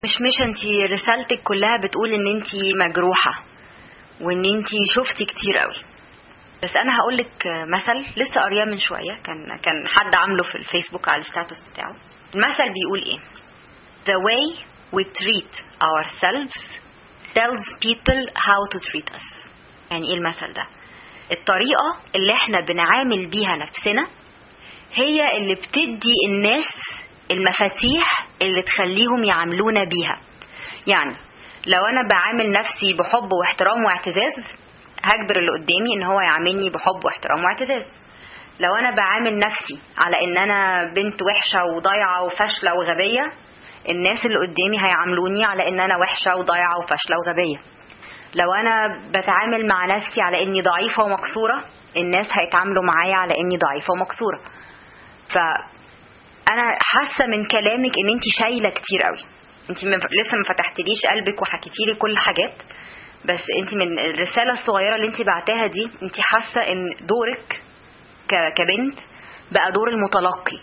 مش مش انت رسالتك كلها بتقول ان انت مجروحة وان انت شفتي كتير قوي بس انا هقول لك مثل لسه قارياه من شويه كان كان حد عامله في الفيسبوك على الستاتس بتاعه المثل بيقول ايه the way we treat ourselves tells people how to treat us يعني ايه المثل ده الطريقه اللي احنا بنعامل بيها نفسنا هي اللي بتدي الناس المفاتيح اللي تخليهم يعاملونا بيها يعني لو انا بعامل نفسي بحب واحترام واعتزاز هجبر اللي قدامي ان هو يعاملني بحب واحترام واعتزاز لو انا بعامل نفسي على ان انا بنت وحشه وضايعه وفاشله وغبيه الناس اللي قدامي هيعاملوني على ان انا وحشه وضايعه وفاشله وغبيه لو انا بتعامل مع نفسي على اني ضعيفه ومكسوره الناس هيتعاملوا معايا على اني ضعيفه ومكسوره ف انا حاسه من كلامك ان انت شايله كتير قوي انت لسه ما فتحتليش قلبك وحكيتي لي كل الحاجات بس انت من الرساله الصغيره اللي انت بعتها دي انت حاسه ان دورك كبنت بقى دور المتلقي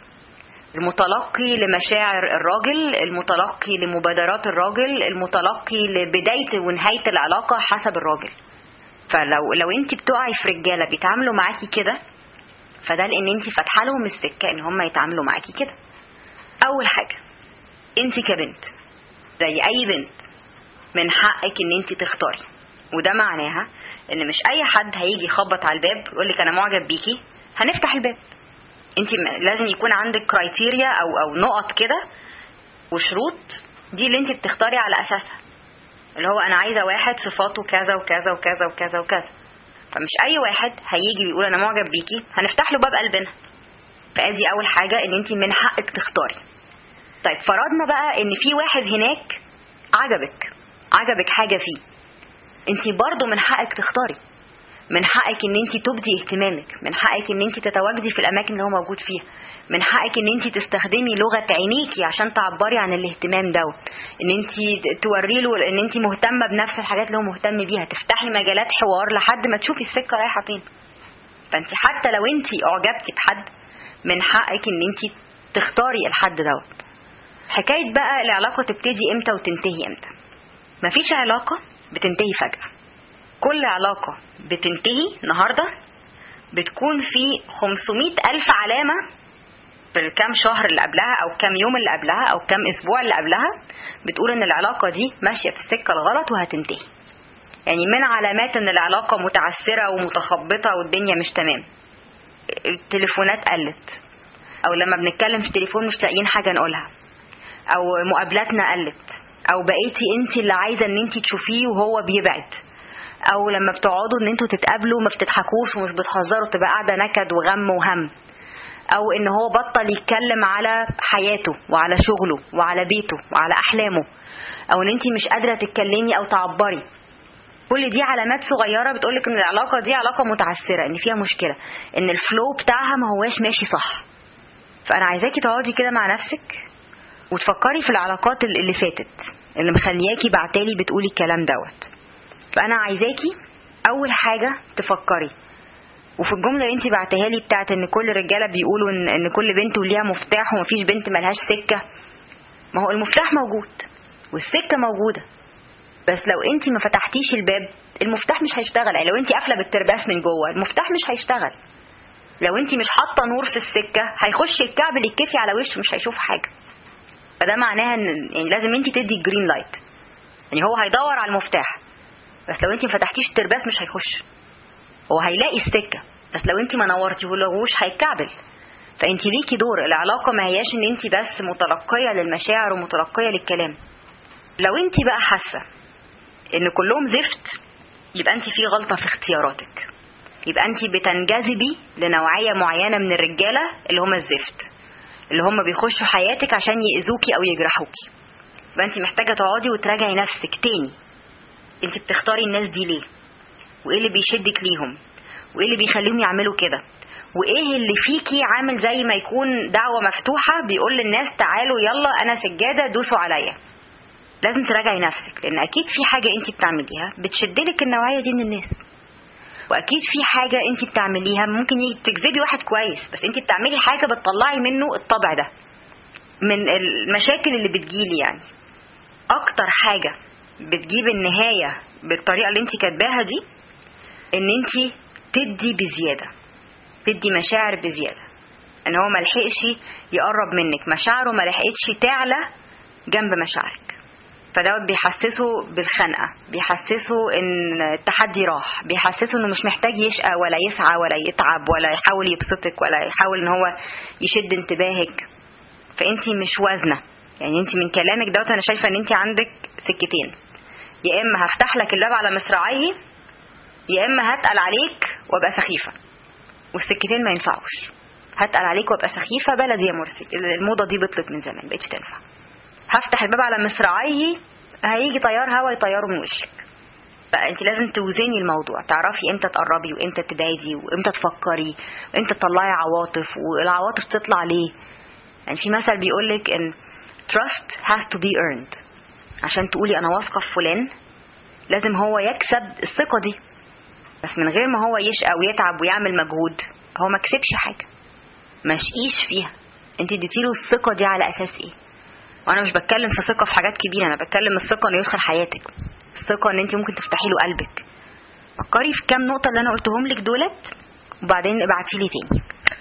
المتلقي لمشاعر الراجل المتلقي لمبادرات الراجل المتلقي لبدايه ونهايه العلاقه حسب الراجل فلو لو انت بتقعي في رجاله بيتعاملوا معاكي كده فده لان انت فاتحه لهم السكه ان هم يتعاملوا معاكي كده اول حاجه انت كبنت زي اي بنت من حقك ان انت تختاري وده معناها ان مش اي حد هيجي يخبط على الباب يقول لك انا معجب بيكي هنفتح الباب انت لازم يكون عندك كرايتيريا او او نقط كده وشروط دي اللي انت بتختاري على اساسها اللي هو انا عايزه واحد صفاته كذا وكذا وكذا وكذا وكذا فمش اي واحد هيجي ويقول انا معجب بيكي هنفتح له باب قلبنا فادي اول حاجه ان انت من حقك تختاري طيب فرضنا بقى ان في واحد هناك عجبك عجبك حاجه فيه انت برضه من حقك تختاري من حقك ان انت تبدي اهتمامك من حقك ان انت تتواجدي في الاماكن اللي هو موجود فيها من حقك ان انت تستخدمي لغه عينيكي عشان تعبري عن الاهتمام دوت ان انت توري له ان انت مهتمه بنفس الحاجات اللي هو مهتم بيها تفتحي مجالات حوار لحد ما تشوفي السكه رايحه فين فانت حتى لو انت اعجبتي بحد من حقك ان انت تختاري الحد دوت حكايه بقى العلاقه تبتدي امتى وتنتهي امتى مفيش علاقه بتنتهي فجاه كل علاقة بتنتهي النهاردة بتكون في 500 ألف علامة في الكام شهر اللي قبلها أو كام يوم اللي قبلها أو كام أسبوع اللي قبلها بتقول إن العلاقة دي ماشية في السكة الغلط وهتنتهي يعني من علامات إن العلاقة متعسرة ومتخبطة والدنيا مش تمام التليفونات قلت أو لما بنتكلم في التليفون مش لاقيين حاجة نقولها أو مقابلاتنا قلت أو بقيتي أنت اللي عايزة إن أنت تشوفيه وهو بيبعد او لما بتقعدوا ان انتوا تتقابلوا ما بتضحكوش ومش بتهزروا تبقى قاعده نكد وغم وهم او ان هو بطل يتكلم على حياته وعلى شغله وعلى بيته وعلى احلامه او ان انت مش قادره تتكلمي او تعبري كل دي علامات صغيره بتقولك ان العلاقه دي علاقه متعسره ان فيها مشكله ان الفلو بتاعها ما هواش ماشي صح فانا عايزاكي تقعدي كده مع نفسك وتفكري في العلاقات اللي فاتت اللي مخلياكي بعتالي بتقولي الكلام دوت فانا عايزاكي اول حاجه تفكري وفي الجمله اللي انت بعتها لي بتاعت ان كل الرجاله بيقولوا ان, إن كل بنت وليها مفتاح ومفيش بنت ملهاش سكه ما هو المفتاح موجود والسكه موجوده بس لو انت ما فتحتيش الباب المفتاح مش هيشتغل يعني لو انت قافله بالترباس من جوه المفتاح مش هيشتغل لو انت مش حاطه نور في السكه هيخش الكعب اللي يتكفي على وشه مش هيشوف حاجه فده معناها ان يعني لازم انت تدي الجرين لايت يعني هو هيدور على المفتاح بس لو انت ما فتحتيش الترباس مش هيخش هو هيلاقي السكه بس لو انت ما نورتيهولهوش هيتكعبل فانت ليكي دور العلاقه ما هياش ان انت بس متلقيه للمشاعر ومتلقيه للكلام لو انت بقى حاسه ان كلهم زفت يبقى انت في غلطه في اختياراتك يبقى انت بتنجذبي لنوعيه معينه من الرجاله اللي هم الزفت اللي هم بيخشوا حياتك عشان يأذوكي او يجرحوكي يبقى انت محتاجه تقعدي وتراجعي نفسك تاني انت بتختاري الناس دي ليه وايه اللي بيشدك ليهم وايه اللي بيخليهم يعملوا كده وايه اللي فيكي عامل زي ما يكون دعوه مفتوحه بيقول للناس تعالوا يلا انا سجاده دوسوا عليا لازم تراجعي نفسك لان اكيد في حاجه انت بتعمليها بتشدلك النوعيه دي من الناس واكيد في حاجه انت بتعمليها ممكن تجذبي واحد كويس بس انت بتعملي حاجه بتطلعي منه الطبع ده من المشاكل اللي بتجيلي يعني اكتر حاجه بتجيب النهايه بالطريقه اللي انت كاتباها دي ان انت تدي بزياده تدي مشاعر بزياده ان هو ملحقش يقرب منك مشاعره ملحقتش تعلى جنب مشاعرك فدوت بيحسسه بالخنقه بيحسسه ان التحدي راح بيحسسه انه مش محتاج يشقى ولا يسعى ولا يتعب ولا يحاول يبسطك ولا يحاول ان هو يشد انتباهك فانت مش وازنه يعني انت من كلامك دوت انا شايفه ان انت عندك سكتين يا اما هفتح لك الباب على مصراعيه يا اما هتقل عليك وابقى سخيفه والسكتين ما ينفعوش هتقل عليك وابقى سخيفه بلدي يا مرسي الموضه دي بطلت من زمان بقتش تنفع هفتح الباب على مصراعيه هيجي طيار هوا يطيره من وشك فانت لازم توزني الموضوع تعرفي امتى تقربي وامتى تبعدي وامتى تفكري وامتى تطلعي عواطف والعواطف تطلع ليه يعني في مثل بيقولك ان trust has to be earned عشان تقولي انا واثقه في فلان لازم هو يكسب الثقه دي بس من غير ما هو يشقى ويتعب ويعمل مجهود هو ما كسبش حاجه ما شقيش فيها انت اديتيله الثقه دي على اساس ايه وانا مش بتكلم في ثقه في حاجات كبيره انا بتكلم الثقه انه يدخل حياتك الثقه ان انت ممكن تفتحي له قلبك فكري في كام نقطه اللي انا قلتهم لك دولت وبعدين ابعتي لي تاني